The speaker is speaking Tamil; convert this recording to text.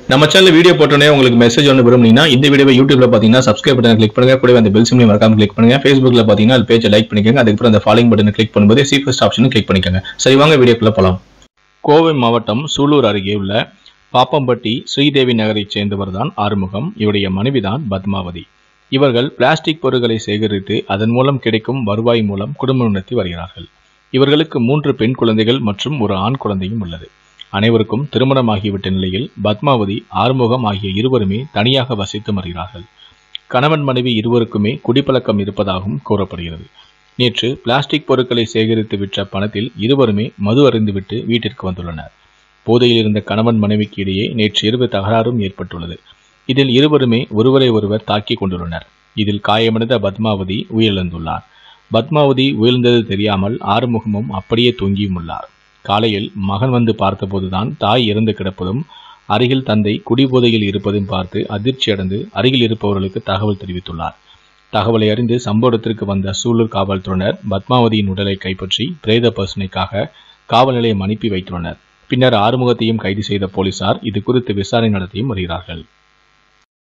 நம்ம சேனல் வீடியோ போட்டோன்னே உங்களுக்கு மெசேஜ் ஒன்று விரும்புனீங்கன்னா இந்த வீடியோவை யூடியூப்ல பார்த்தீங்கன்னா சப்ஸ்கிரைப் பட்டன் கிளிக் பண்ணுங்க கூடவே அந்த பெல் சிம்லையும் மறக்காம கிளிக் பண்ணுங்க ஃபேஸ்புக்ல பார்த்தீங்கன்னா அது பேஜை லைக் பண்ணிக்கோங்க அதுக்கப்புறம் அந்த ஃபாலோயிங் பட்டனை கிளிக் பண்ணும்போது சி ஃபர்ஸ்ட் ஆப்ஷனும் கிளிக் பண்ணிக்கோங்க சரி வாங்க வீடியோக்குள்ள போலாம் கோவை மாவட்டம் சூலூர் அருகே உள்ள பாப்பம்பட்டி ஸ்ரீதேவி நகரைச் சேர்ந்தவர் தான் ஆறுமுகம் இவருடைய மனைவிதான் பத்மாவதி இவர்கள் பிளாஸ்டிக் பொருட்களை சேகரித்து அதன் மூலம் கிடைக்கும் வருவாய் மூலம் குடும்பம் நடத்தி வருகிறார்கள் இவர்களுக்கு மூன்று பெண் குழந்தைகள் மற்றும் ஒரு ஆண் குழந்தையும் உள்ளது அனைவருக்கும் திருமணமாகிவிட்ட நிலையில் பத்மாவதி ஆறுமுகம் ஆகிய இருவருமே தனியாக வசித்து வருகிறார்கள் கணவன் மனைவி இருவருக்குமே குடிப்பழக்கம் இருப்பதாகவும் கூறப்படுகிறது நேற்று பிளாஸ்டிக் பொருட்களை சேகரித்து விற்ற பணத்தில் இருவருமே மது அருந்துவிட்டு வீட்டிற்கு வந்துள்ளனர் போதையில் இருந்த கணவன் மனைவிக்கு இடையே நேற்று இரவு தகராறும் ஏற்பட்டுள்ளது இதில் இருவருமே ஒருவரை ஒருவர் தாக்கிக் கொண்டுள்ளனர் இதில் காயமடைந்த பத்மாவதி உயிரிழந்துள்ளார் பத்மாவதி உயிர்ந்தது தெரியாமல் ஆறுமுகமும் அப்படியே தூங்கியும் உள்ளார் காலையில் மகன் வந்து பார்த்தபோதுதான் தாய் இறந்து கிடப்பதும் அருகில் தந்தை குடிபோதையில் இருப்பதும் பார்த்து அதிர்ச்சியடைந்து அருகில் இருப்பவர்களுக்கு தகவல் தெரிவித்துள்ளார் தகவலை அறிந்து சம்பவ இடத்திற்கு வந்த சூலூர் காவல்துறையினர் பத்மாவதியின் உடலை கைப்பற்றி பிரேத பரிசோதனைக்காக காவல் நிலையம் அனுப்பி வைத்துள்ளனர் பின்னர் ஆறுமுகத்தையும் கைது செய்த போலீசார் இது குறித்து விசாரணை நடத்தியும் வருகிறார்கள்